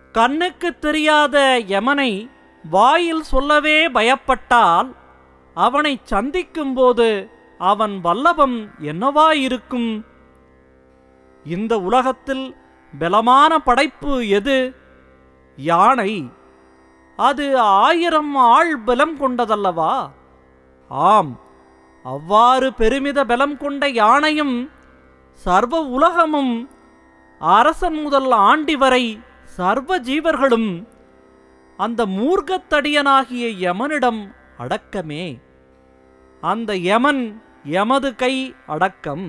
கண்ணுக்கு தெரியாத யமனை வாயில் சொல்லவே பயப்பட்டால் அவனை சந்திக்கும்போது அவன் வல்லபம் என்னவாயிருக்கும் இந்த உலகத்தில் பலமான படைப்பு எது யானை அது ஆயிரம் ஆள் பலம் கொண்டதல்லவா ஆம் அவ்வாறு பெருமித பலம் கொண்ட யானையும் சர்வ உலகமும் அரசன் முதல் ஆண்டி வரை சர்வ ஜீவர்களும் அந்த மூர்க்கத்தடியனாகிய யமனிடம் அடக்கமே அந்த யமன் எமது கை அடக்கம்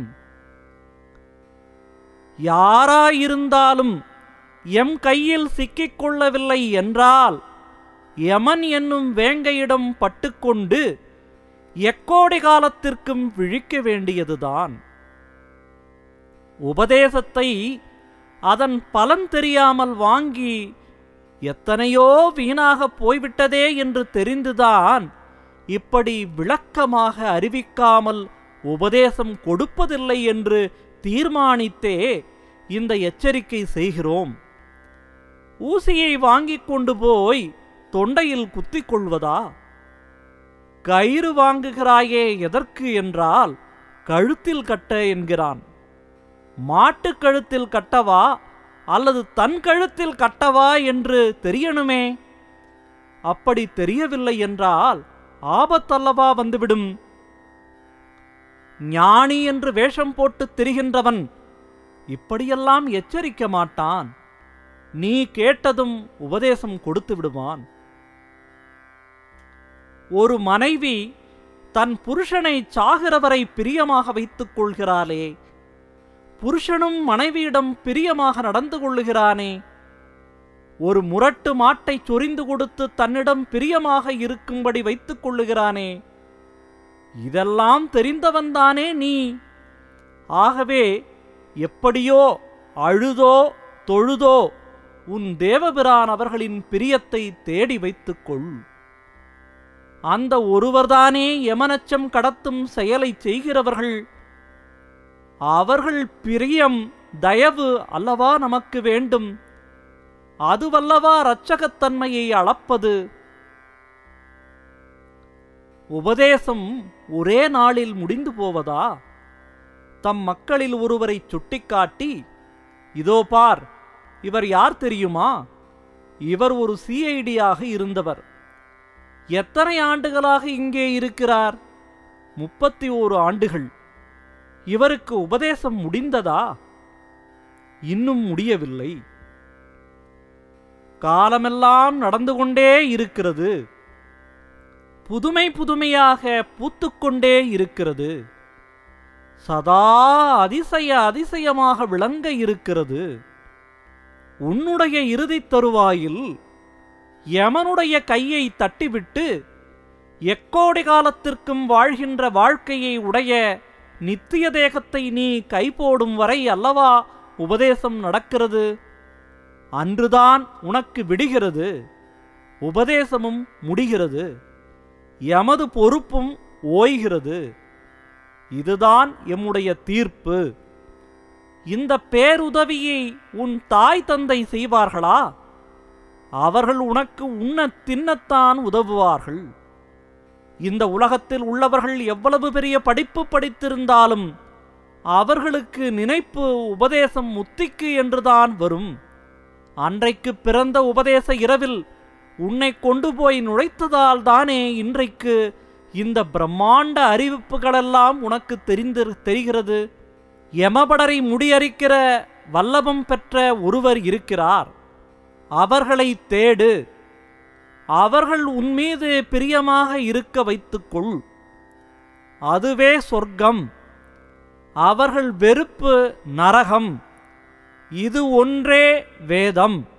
யாராயிருந்தாலும் எம் கையில் சிக்கிக் கொள்ளவில்லை என்றால் யமன் என்னும் வேங்கையிடம் பட்டுக்கொண்டு எக்கோடி காலத்திற்கும் விழிக்க வேண்டியதுதான் உபதேசத்தை அதன் பலன் தெரியாமல் வாங்கி எத்தனையோ வீணாக போய்விட்டதே என்று தெரிந்துதான் இப்படி விளக்கமாக அறிவிக்காமல் உபதேசம் கொடுப்பதில்லை என்று தீர்மானித்தே இந்த எச்சரிக்கை செய்கிறோம் ஊசியை வாங்கிக் கொண்டு போய் தொண்டையில் குத்திக் கொள்வதா கயிறு வாங்குகிறாயே எதற்கு என்றால் கழுத்தில் கட்ட என்கிறான் மாட்டுக் கழுத்தில் கட்டவா அல்லது தன் கழுத்தில் கட்டவா என்று தெரியணுமே அப்படி தெரியவில்லை என்றால் ஆபத்தல்லவா வந்துவிடும் ஞானி என்று வேஷம் போட்டு திரிகின்றவன் இப்படியெல்லாம் எச்சரிக்க மாட்டான் நீ கேட்டதும் உபதேசம் கொடுத்து விடுவான் ஒரு மனைவி தன் புருஷனை சாகிறவரை பிரியமாக வைத்துக் கொள்கிறாளே புருஷனும் மனைவியிடம் பிரியமாக நடந்து கொள்ளுகிறானே ஒரு முரட்டு மாட்டை சொரிந்து கொடுத்து தன்னிடம் பிரியமாக இருக்கும்படி வைத்துக் கொள்ளுகிறானே இதெல்லாம் தெரிந்தவன்தானே நீ ஆகவே எப்படியோ அழுதோ தொழுதோ உன் தேவபிரான் அவர்களின் பிரியத்தை தேடி வைத்துக்கொள் அந்த ஒருவர்தானே யமனச்சம் கடத்தும் செயலை செய்கிறவர்கள் அவர்கள் பிரியம் தயவு அல்லவா நமக்கு வேண்டும் அதுவல்லவா இரட்சகத்தன்மையை அளப்பது உபதேசம் ஒரே நாளில் முடிந்து போவதா தம் மக்களில் ஒருவரை சுட்டிக்காட்டி இதோ பார் இவர் யார் தெரியுமா இவர் ஒரு சிஐடியாக இருந்தவர் எத்தனை ஆண்டுகளாக இங்கே இருக்கிறார் முப்பத்தி ஓரு ஆண்டுகள் இவருக்கு உபதேசம் முடிந்ததா இன்னும் முடியவில்லை காலமெல்லாம் நடந்து கொண்டே இருக்கிறது புதுமை புதுமையாக பூத்துக்கொண்டே இருக்கிறது சதா அதிசய அதிசயமாக விளங்க இருக்கிறது உன்னுடைய இறுதித் தருவாயில் யமனுடைய கையை தட்டிவிட்டு எக்கோடி காலத்திற்கும் வாழ்கின்ற வாழ்க்கையை உடைய நித்திய தேகத்தை நீ கைபோடும் வரை அல்லவா உபதேசம் நடக்கிறது அன்றுதான் உனக்கு விடுகிறது உபதேசமும் முடிகிறது எமது பொறுப்பும் ஓய்கிறது இதுதான் எம்முடைய தீர்ப்பு இந்த பேருதவியை உன் தாய் தந்தை செய்வார்களா அவர்கள் உனக்கு உண்ண தின்னத்தான் உதவுவார்கள் இந்த உலகத்தில் உள்ளவர்கள் எவ்வளவு பெரிய படிப்பு படித்திருந்தாலும் அவர்களுக்கு நினைப்பு உபதேசம் முத்திக்கு என்றுதான் வரும் அன்றைக்கு பிறந்த உபதேச இரவில் உன்னை கொண்டு போய் நுழைத்ததால் தானே இன்றைக்கு இந்த பிரம்மாண்ட அறிவிப்புகளெல்லாம் உனக்கு தெரிந்து தெரிகிறது யமபடரை முடியறிக்கிற வல்லபம் பெற்ற ஒருவர் இருக்கிறார் அவர்களை தேடு அவர்கள் உன்மீது பிரியமாக இருக்க வைத்துக்கொள் அதுவே சொர்க்கம் அவர்கள் வெறுப்பு நரகம் இது ஒன்றே வேதம்